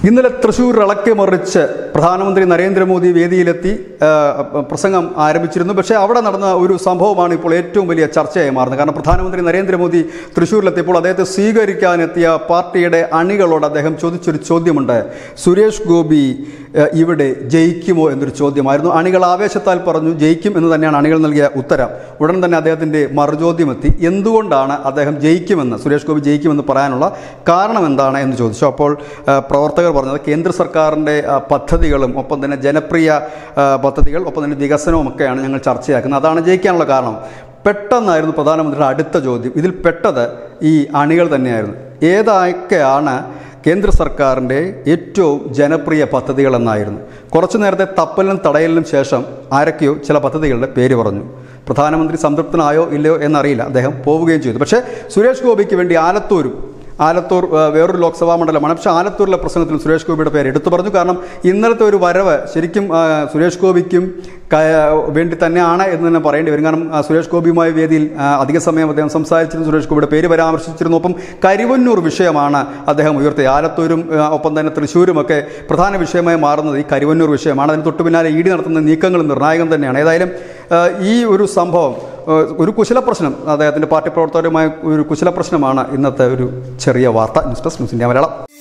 ഇന്നലെ തൃശൂർ ഇളക്കി മറിച്ച് പ്രധാനമന്ത്രി നരേന്ദ്രമോദി വേദിയിലെത്തി ആ, പ്രസംഗം ആരംഭിച്ചിരുന്നു പക്ഷേ അവിടെ നടന്ന ഒരു സംഭവമാണ് ഇപ്പോൾ ഏറ്റവും വലിയ ചർച്ചയായി മാറുന്നത് കാരണം പ്രധാനമന്ത്രി നരേന്ദ്രമോദി തൃശ്ശൂരിലെത്തിയപ്പോൾ അദ്ദേഹത്തെ സ്വീകരിക്കാനെത്തിയ പാർട്ടിയുടെ അണികളോട് അദ്ദേഹം ചോദിച്ചൊരു ചോദ്യമുണ്ട് സുരേഷ് ഗോപി ആ, ഇവിടെ ജയിക്കുമോ എന്നൊരു ചോദ്യമായിരുന്നു അണികൾ ആവേശത്താൽ പറഞ്ഞു ജയിക്കും എന്ന് തന്നെയാണ് അണികൾ നൽകിയ ഉത്തരം ഉടൻ തന്നെ അദ്ദേഹത്തിൻ്റെ മറുചോദ്യം എത്തി എന്തുകൊണ്ടാണ് അദ്ദേഹം ജയിക്കുമെന്ന് സുരേഷ് ഗോപി ജയിക്കുമെന്ന് പറയാനുള്ള കാരണം എന്താണ് എന്ന് ചോദിച്ചു അപ്പോൾ ആ, പ്രവർത്തകർ പറഞ്ഞത് കേന്ദ്ര സർക്കാരിൻ്റെ ആ, പദ്ധതികളും ഒപ്പം തന്നെ ജനപ്രിയ ആ, പദ്ധതികൾ ഒപ്പം തന്നെ വികസനവും ഒക്കെയാണ് ഞങ്ങൾ ചർച്ചയാക്കുന്നത് അതാണ് ജയിക്കാനുള്ള കാരണം പെട്ടെന്നായിരുന്നു പ്രധാനമന്ത്രിയുടെ അടുത്ത ചോദ്യം ഇതിൽ പെട്ടത് ഈ അണികൾ തന്നെയായിരുന്നു ഏതൊക്കെയാണ് കേന്ദ്ര സർക്കാരിൻ്റെ ഏറ്റവും ജനപ്രിയ പദ്ധതികളെന്നായിരുന്നു കുറച്ചു നേരത്തെ തപ്പലിനും തടയലിനും ശേഷം ആരൊക്കെയോ ചില പദ്ധതികളുടെ പേര് പറഞ്ഞു പ്രധാനമന്ത്രി സംതൃപ്തനായോ ഇല്ലയോ എന്നറിയില്ല അദ്ദേഹം പോവുകയും ചെയ്തു പക്ഷേ സുരേഷ് ഗോപിക്ക് വേണ്ടി ആലത്തൂരും ആലത്തൂർ ആ, വേറൊരു ലോക്സഭാ മണ്ഡലമാണ് പക്ഷേ ആലത്തൂരിലെ പ്രസംഗത്തിൽ സുരേഷ് ഗോപിയുടെ പേര് എടുത്തു പറഞ്ഞു കാരണം ഇന്നലത്തെ ഒരു വരവ് ശരിക്കും ആ, സുരേഷ് ഗോപിക്കും ക- വേണ്ടി തന്നെയാണ് എന്ന് തന്നെ പറയേണ്ടി വരും കാരണം ആ, സുരേഷ് ഗോപിയുമായി വേദിയിൽ ആ, അധിക സമയം അദ്ദേഹം സംസാരിച്ചിരുന്നു സുരേഷ് ഗോപിയുടെ പേര് പരാമർശിച്ചിരുന്നു ഒപ്പം കരിവന്നൂർ വിഷയമാണ് അദ്ദേഹം ഉയർത്തി ആലത്തൂരും ആ, ഒപ്പം തന്നെ തൃശ്ശൂരുമൊക്കെ പ്രധാന വിഷയമായി മാറുന്നത് ഈ കരിവന്നൂർ വിഷയമാണ് അതിന് തൊട്ടു പിന്നാലെ ഇ ഡി നടത്തുന്ന നീക്കങ്ങൾ നിർണായകം തന്നെയാണ് ഏതായാലും ആ, ഈ ഒരു സംഭവം ആ, ഒരു കുശല പ്രശ്നം അദ്ദേഹത്തിൻ്റെ പാർട്ടി പ്രവർത്തകരുമായ ഒരു കുശല പ്രശ്നമാണ് ഇന്നത്തെ ഒരു ചെറിയ വാർത്ത news desk news India Malayalam